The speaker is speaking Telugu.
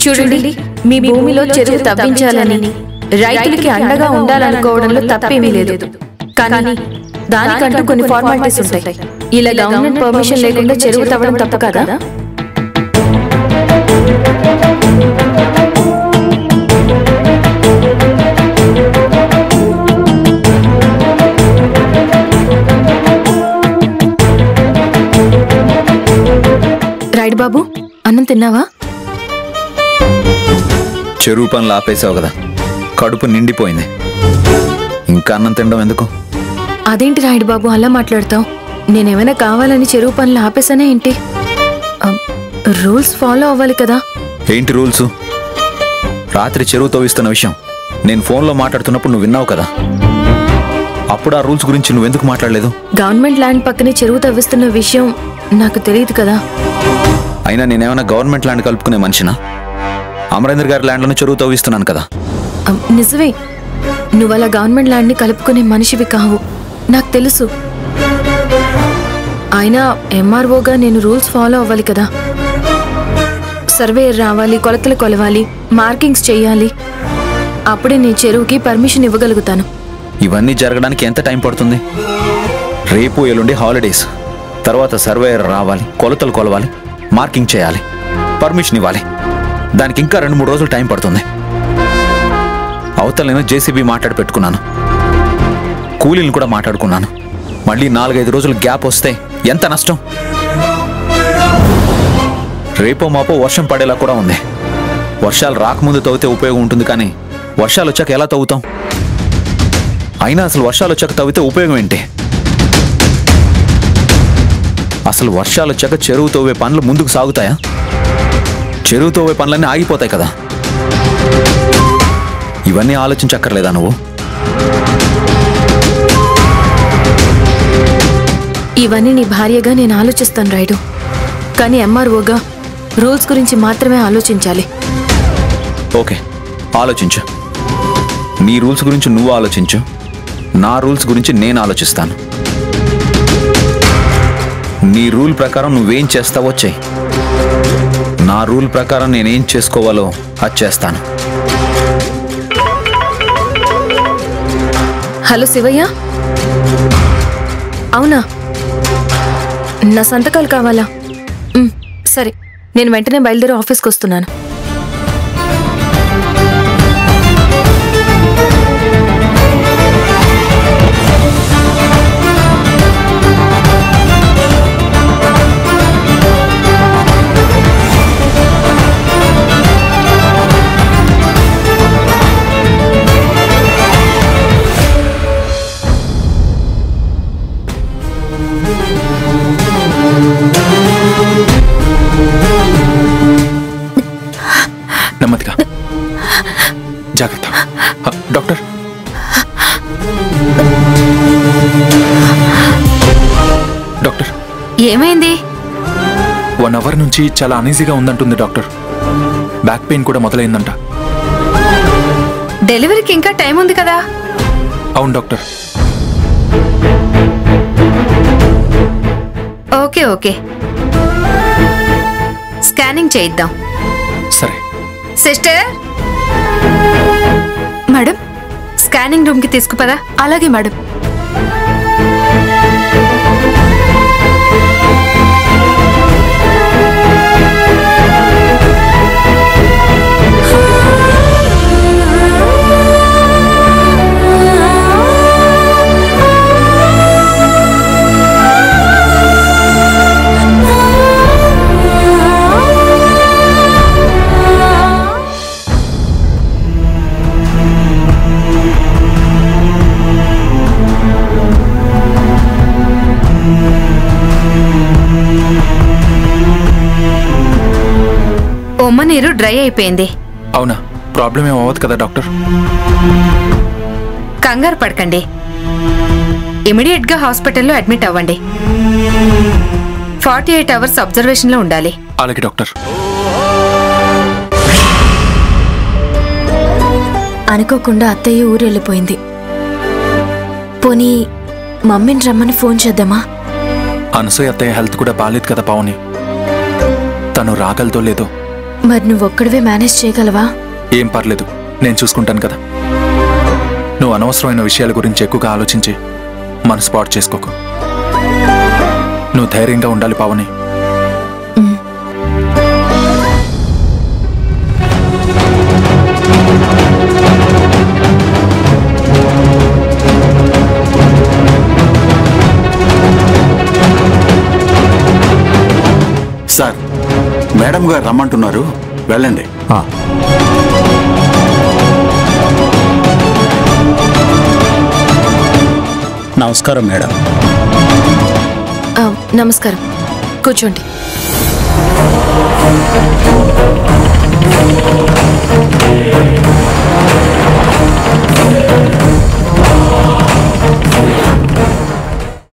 చూడండి మీ భూమిలో చెరువు తవ్వించాలని రైతులకి అండగా ఉండాలనుకోవడంలో తప్పేమీ లేదు కానీ దానికంటూ కొన్ని ఫార్మాలిటీస్ ఉంటాయి ఇలా గవర్నమెంట్ పర్మిషన్ లేకుండా చెరువు తవ్వడం తప్పు కదా రైడ్ బాబు అన్నం తిన్నావా చెరువు పనులు ఆపేసావు కదా కడుపు నిండిపోయింది ఇంకా అన్నం తినడం ఎందుకు అదేంటి రాయుడు బాబు అలా మాట్లాడతావు నేనేమైనా కావాలని చెరువు పనులు ఆపేసానే ఏంటి రూల్స్ ఫాలో అవ్వాలి కదా ఏంటి రూల్స్ రాత్రి చెరువు తవ్విస్తున్న విషయం నేను ఫోన్లో మాట్లాడుతున్నప్పుడు నువ్వు విన్నావు కదా అప్పుడు ఆ రూల్స్ గురించి నువ్వెందుకు మాట్లాడలేదు గవర్నమెంట్ ల్యాండ్ పక్కనే చెరువు తవ్విస్తున్న విషయం నాకు తెలియదు కదా అయినా నేనేమైనా గవర్నమెంట్ ల్యాండ్ కలుపుకునే మనిషినా అమరేంద్ర గారి ల్యాండ్లోనే చెరువు తవ్విస్తున్నాను కదా అమ్, నిజమే నువ్వు అలా గవర్నమెంట్ ల్యాండ్ని కలుపుకునే మనిషివి కావు నాకు తెలుసు అయినా ఎంఆర్ఓగా నేను రూల్స్ ఫాలో అవ్వాలి కదా సర్వేయర్ రావాలి కొలతలు కొలవాలి మార్కింగ్స్ చేయాలి అప్పుడే నేను చెరువుకి పర్మిషన్ ఇవ్వగలుగుతాను ఇవన్నీ జరగడానికి ఎంత టైం పడుతుంది రేపు ఎల్లుండి హాలిడేస్ తర్వాత సర్వేయర్ రావాలి కొలతలు కొలవాలి మార్కింగ్ చేయాలి పర్మిషన్ ఇవ్వాలి దానికి ఇంకా రెండు మూడు రోజులు టైం పడుతుంది అవతల నేను జేసీబీ మాట్లాడి పెట్టుకున్నాను కూలీలను కూడా మాట్లాడుకున్నాను మళ్ళీ నాలుగైదు రోజులు గ్యాప్ వస్తే ఎంత నష్టం రేపో మాపో వర్షం పడేలా కూడా ఉంది వర్షాలు రాకముందు తవ్వితే ఉపయోగం ఉంటుంది కానీ వర్షాలు వచ్చాక ఎలా తవ్వుతాం అయినా అసలు వర్షాలు వచ్చాక తవ్వితే ఉపయోగం ఏంటి అసలు వర్షాలు వచ్చాక చెరువు తవ్వే పనులు ముందుకు సాగుతాయా చెరువు తవ్వే పనులన్నీ ఆగిపోతాయి కదా ఇవన్నీ ఆలోచించక్కర్లేదా నువ్వు ఇవన్నీ నీ భార్యగా నేను ఆలోచిస్తాను రైడు కానీ ఎంఆర్ఓగా రూల్స్ గురించి మాత్రమే ఆలోచించాలి ఓకే ఆలోచించు నీ రూల్స్ గురించి నువ్వు ఆలోచించు నా రూల్స్ గురించి నేను ఆలోచిస్తాను నీ రూల్ ప్రకారం నువ్వేం చేస్తావో చెయ్యి నా రూల్ ప్రకారం నేనేం చేసుకోవాలో అది చేస్తాను హలో శివయ్య అవునా నా సంతకాలు కావాలా ఉమ్, సరే నేను వెంటనే బయలుదేరి ఆఫీస్కి వస్తున్నాను నెమ్మదిగా జాగ్రత్త ఆ, డాక్టర్ డాక్టర్ ఏమైంది వన్ అవర్ నుంచి చాలా అనీజీగా ఉందంటుంది డాక్టర్ బ్యాక్ పెయిన్ కూడా మొదలైందంట డెలివరీకి ఇంకా టైం ఉంది కదా అవును డాక్టర్ ఓకే ఓకే స్కానింగ్ చేయిద్దాం సరే సిస్టర్ మేడం స్కానింగ్ రూమ్ కి తీసుకుపదా అలాగే మేడం ఉమ్మ నీరు డ్రై అయిపోయింది అవునా ప్రాబ్లం ఏం అవ్వదు కదా డాక్టర్ కంగారు పడకండి ఇమీడియట్ గా హాస్పిటల్లో అడ్మిట్ అవ్వండి ఫార్టీ ఎయిట్ అవర్స్ అబ్జర్వేషన్ లో ఉండాలి అలాగే డాక్టర్ అనుకోకుండా అత్తయ్య ఊరెళ్ళిపోయింది పోనీ మమ్మీని రమ్మని ఫోన్ చేద్దామా అనసూయ అత్తయ్య హెల్త్ కూడా బాగాలేదు కదా పావని తను రాగలదో లేదో మరి నువ్వు ఒక్కడివే మేనేజ్ చేయగలవా ఏం పర్లేదు నేను చూసుకుంటాను కదా నువ్వు అనవసరమైన విషయాల గురించి ఎక్కువగా ఆలోచించి మనసు పాటు చేసుకోకు నువ్వు ధైర్యంగా ఉండాలి పావని సార్ మేడం గారు రమ్మంటున్నారు వెళ్ళండి నమస్కారం మేడం ఆ, నమస్కారం కూర్చోండి